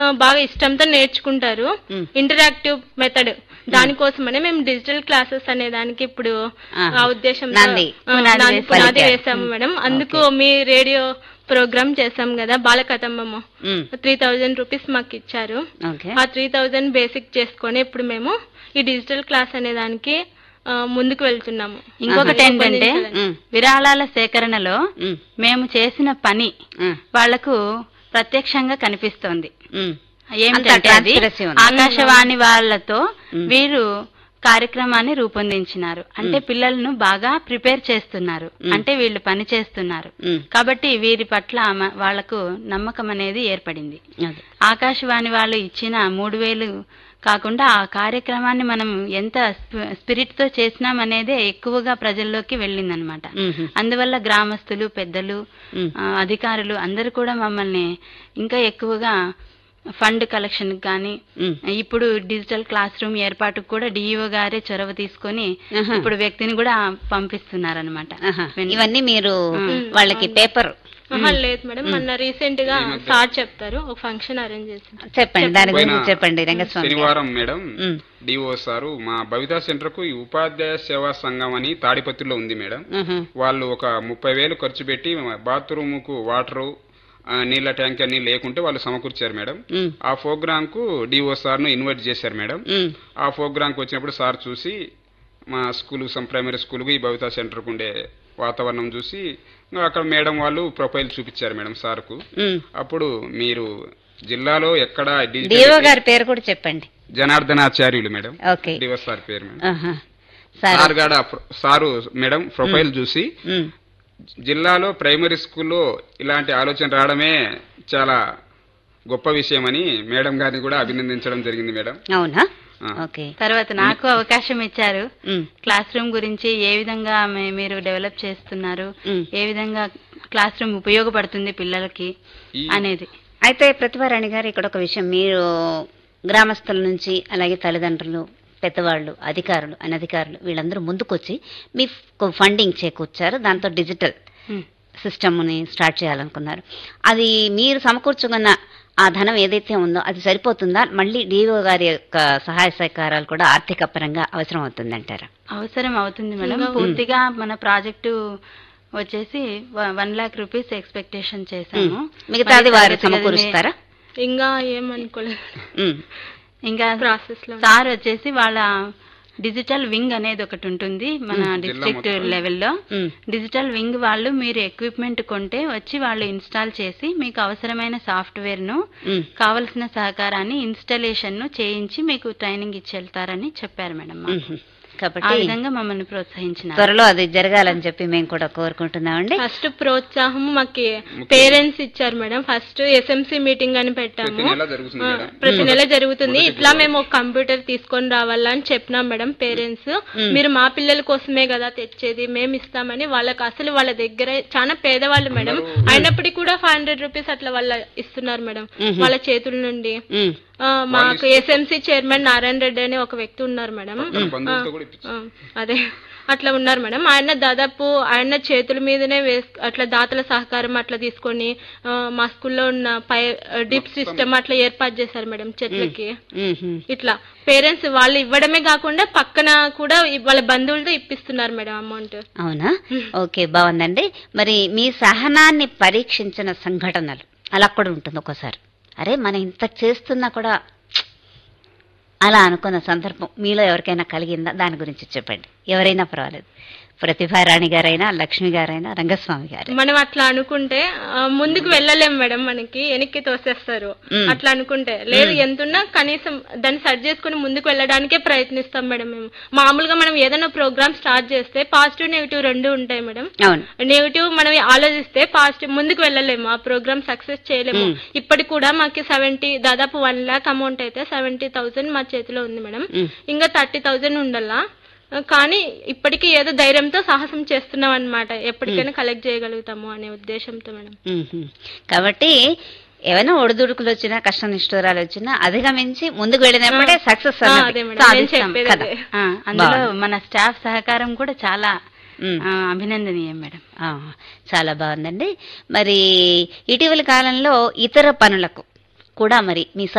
ఆ, బాగా ఇష్టంతో నేర్చుకుంటారు మ్. ఇంటరాక్టివ్ మెథడ్ దానికోసమనే మేము డిజిటల్ క్లాసెస్ అనే దానికి ఇప్పుడు ఆహా. ఆ ఉద్దేశంతో నాంది. ఆ, పునాది నాంది వేసి పునాది పలికారు. వేసాము మేడం అందుకు మీ రేడియో ప్రోగ్రామ్ చేసాం కదా బాలకథమ్మము ఉమ్, త్రీ థౌజండ్ రూపీస్ మాకు ఇచ్చారు ఓకే ఆ త్రీ థౌజండ్ బేసిక్ చేసుకొని ఇప్పుడు మేము ఈ డిజిటల్ క్లాస్ అనే దానికి ఆ, ముందుకు వెళ్తున్నాము ఇంకొకటి ఏంటంటే ఉమ్, విరాళాల సేకరణలో ఉమ్, మేము చేసిన పని ఉమ్, వాళ్లకు ప్రత్యక్షంగా కనిపిస్తోంది ఉమ్. ఏమిటంటే అంతా అది transparency ఉంది. ఆకాశవాణి వాళ్ళతో మ్. వీరు కార్యక్రమాన్ని రూపొందించినారు అంటే పిల్లలను బాగా ప్రిపేర్ చేస్తున్నారు అంటే వీళ్ళు పని చేస్తున్నారు ఉమ్, కాబట్టి వీరి పట్ల మ- వాళ్లకు నమ్మకం అనేది ఏర్పడింది అదే. ఆకాశవాణి వాళ్ళు ఇచ్చిన మూడు వేలు కాకుండా ఆ కార్యక్రమాన్ని మనం ఎంత స్పిరిట్ తో చేసినామనేదే ఎక్కువగా ప్రజల్లోకి వెళ్ళిందనమాట ఉమ్హు, అందువల్ల గ్రామస్తులు పెద్దలు ఉమ్, ఆ, అధికారులు అందరూ కూడా మమ్మల్ని ఇంకా ఎక్కువగా ఫండ్ కలెక్షన్ కానీ ఉమ్. ఇప్పుడు డిజిటల్ క్లాస్ రూమ్ ఏర్పాటుకు కూడా డిఈఓ గారే చొరవ తీసుకొని ఆహా. ఇప్పుడు వ్యక్తిని కూడా పంపిస్తున్నారనమాట ఆహా. ఇవన్నీ మీరు వాళ్ళకి పేపర్ ఆహా, లేదు మేడం మొన్న రీసెంట్ గా సార్ చెప్తారు ఒక ఫంక్షన్ అరేంజ్ చేసి చెప్పండి దాని గురించి పోయిన చెప్పండి రంగస్వామి గారు. శనివారం మేడం ఉమ్, డిఓ సారు మా భవితా సెంటర్ కు ఈ ఉపాధ్యాయ సేవా సంఘం అని తాడిపత్రిలో ఉంది మేడం ఉహు, వాళ్ళు ఒక ముప్పై వేలు ఖర్చు పెట్టి బాత్రూమ్ కు వాటరు ఆ, నీళ్ల ట్యాంక్ అన్ని లేకుంటే వాళ్ళు సమకూర్చారు మేడం ఉమ్, ఆ ప్రోగ్రామ్ కు డిఓ సార్ ను ఇన్వైట్ చేశారు మేడం ఉమ్, ఆ ప్రోగ్రామ్ కు వచ్చినప్పుడు సార్ చూసి మా స్కూల్ సమ్ ప్రైమరీ స్కూల్ కు ఈ భవితా సెంటర్ కు ఉండే వాతావరణం చూసి ఇంకా అక్కడ మేడం వాళ్ళు ప్రొఫైల్ చూపించారు మేడం సార్ కు ఉమ్. అప్పుడు మీరు జిల్లాలో ఎక్కడ డిఓ డిజిటల్ గారి పేరు కూడా చెప్పండి Janardhanacharyulu madam okay DO sir పేరు మేడం ఆహా. సరే సార్ గాడ సారు మేడం ప్రొఫైల్ చూసి ఉమ్, జిల్లాలో ప్రైమరీ స్కూల్లో ఇలాంటి ఆలోచన రావడమే చాలా గొప్ప విషయమని మేడం గారిని కూడా అభినందించడం జరిగింది మేడం అవునా ఆ. ఓకే తర్వాత నాకు అవకాశం ఇచ్చారు ఉమ్, క్లాస్ రూమ్ గురించి ఏ విధంగా మీ- మీరు డెవలప్ చేస్తున్నారు ఉమ్. ఏ విధంగా క్లాస్ రూమ్ ఉపయోగపడుతుంది పిల్లలకి ఈ అనేది అయితే ప్రతిభారాణి గారు ఇక్కడ ఒక విషయం మీరు గ్రామస్తుల నుంచి అలాగే తల్లిదండ్రులు పెద్దవాళ్ళు అధికారులు అనధికారులు వీళ్ళందరూ ముందుకొచ్చి మీ ఫండింగ్ చేకూర్చారు దాంతో డిజిటల్ ఉమ్. సిస్టమ్ని స్టార్ట్ చేయాలనుకున్నారు అది మీరు సమకూర్చుకున్న ఆ ధనం ఏదైతే ఉందో అది సరిపోతుందా మళ్ళీ డిఓ గారి యొక్క సహాయ సహకారాలు కూడా ఆర్థిక పరంగా అవసరం అవుతుందంటారా అవసరం అవుతుంది మేడం పూర్తిగా మన ప్రాజెక్టు వచ్చేసి వన్ లాక్ రూపీస్ ఎక్స్పెక్టేషన్ చేశాము ఉమ్. మిగతాది మరి వారు తరగతి గదిని- సమకూరుస్తారా ఇంకా ఏమనుకోలేదు ఉమ్, ఇంకా ప్రాసెస్ లో సార్ వచ్చేసి వాళ్ళ డిజిటల్ వింగ్ అనేది ఒకటి ఉంటుంది మన డిస్ట్రిక్ట్ లెవెల్లో ఉమ్, డిజిటల్ వింగ్ వాళ్ళు మీరు ఎక్విప్మెంట్ కొంటే వచ్చి వాళ్ళు ఇన్స్టాల్ చేసి మీకు అవసరమైన సాఫ్ట్వేర్ ను ఉమ్. కావలసిన సహకారాన్ని ఇన్స్టాలేషన్ ను చేయించి మీకు ట్రైనింగ్ ఇచ్చి వెళ్తారని చెప్పారు మేడం మాకు. ఉమ్. ఆ కాబట్టి విధంగా మమ్మల్ని ప్రోత్సహించినారు త్వరలో అది జరగాలని చెప్పి మేము కూడా కోరుకుంటున్నామండి ఫస్ట్ ప్రోత్సాహం మాకు పేరెంట్స్ ఇచ్చారు మేడం ఫస్ట్ ఎస్ఎంసి మీటింగ్ అని పెట్టాము ప్రతి నెల జరుగుతుంది ఆ, మేడం ప్రతి నెల జరుగుతుంది ఇట్లా మేము ఒక కంప్యూటర్ తీసుకొని రావాలని చెప్పినాం మేడం పేరెంట్స్ మీరు మా పిల్లల కోసమే కదా తెచ్చేది మేము ఇస్తామని వాళ్ళకి అసలు వాళ్ళ దగ్గర చాలా పేదవాళ్ళు మేడం అయినప్పటికీ కూడా ఫైవ్ హండ్రెడ్ రూపీస్ అట్లా వాళ్ళ ఇస్తున్నారు మేడం వాళ్ళ చేతుల నుండి ఉమ్, ఆ, మాకు ఎస్ఎంసి చైర్మన్ నారాయణ రెడ్డి అనే ఒక వ్యక్తి ఉన్నారు మేడం తన బంధువులతో కూడా ఇప్పించారు ఆ, అదే అట్లా ఉన్నారు మేడం ఆయన దాదాపు ఆయన చేతుల మీదనే వేస్ అట్లా దాతల సహకారం అట్లా తీసుకొని ఆ, మా స్కూల్లో ఉన్న పై డిప్ సిస్టమ్ అట్లా ఏర్పాటు చేశారు మేడం చెట్లకి ఉమ్, ఉమ్. ఇట్లా పేరెంట్స్ వాళ్ళు ఇవ్వడమే కాకుండా పక్కన కూడా ఈ- వాళ్ళ బంధువులతో ఇప్పిస్తున్నారు మేడం అమౌంట్ అవునా ఓకే బాగుందండి మరి మీ సహనాన్ని పరీక్షించిన సంఘటనలు అలా కూడా ఉంటుంది ఒక్కోసారి అరే మనం ఇంత చేస్తున్నా కూడా ప్చ్! అలా అనుకున్న సందర్భం మీలో ఎవరికైనా కలిగిందా దాని గురించి చెప్పండి ఎవరైనా పర్వాలేదు ప్రతిభారాణి గారైనా లక్ష్మి గారైనా రంగస్వామి గారు మనం అట్లా అనుకుంటే ఆ, ముందుకు వెళ్ళలేం మేడం మనకి వెనక్కి తోసేస్తారు మ్. అట్లా అనుకుంటే లేదు ఎంతున్నా కనీసం దాన్ని సర్చ్ చేసుకుని ముందుకు వెళ్ళడానికే ప్రయత్నిస్తాం మేడం మేము మామూలుగా మనం ఏదైనా ప్రోగ్రామ్ స్టార్ట్ చేస్తే పాజిటివ్ నెగిటివ్ రెండు ఉంటాయి మేడం అవును నెగిటివ్ మనం ఆలోచిస్తే పాజిటివ్ ముందుకు వెళ్ళలేము ఆ ప్రోగ్రామ్ సక్సెస్ చేయలేము ఇప్పటికి కూడా మాకు సెవెంటీ దాదాపు వన్ లాక్ అమౌంట్ అయితే సెవెంటీ థౌసండ్ మా చేతిలో ఉంది మేడం మ్. ఇంకా థర్టీ థౌసండ్ ఉండాలా కానీ ఇప్పటికీ ఏదో ధైర్యంతో సాహసం చేస్తున్నాం అనమాట ఎప్పటికైనా కలెక్ట్ చేయగలుగుతాము అనే ఉద్దేశంతో మేడం మ్మ్. కాబట్టి ఏమైనా ఒడిదుడుకులు వచ్చినా కష్ట నిష్ఠూరాలు వచ్చినా అధిగమించి ముందుకు వెళ్ళినప్పుడే సక్సెస్ ఆ, అదే మేడం. నేను చెప్పేది కదా అదే. ఆ, అందులో మన స్టాఫ్ సహకారం కూడా చాలా మ్మ్. ఆ, అభినందనీయం మేడం ఆ, చాలా బాగుందండి మరి ఇటీవల కాలంలో ఇతర పనులకు కూడా మరి మీ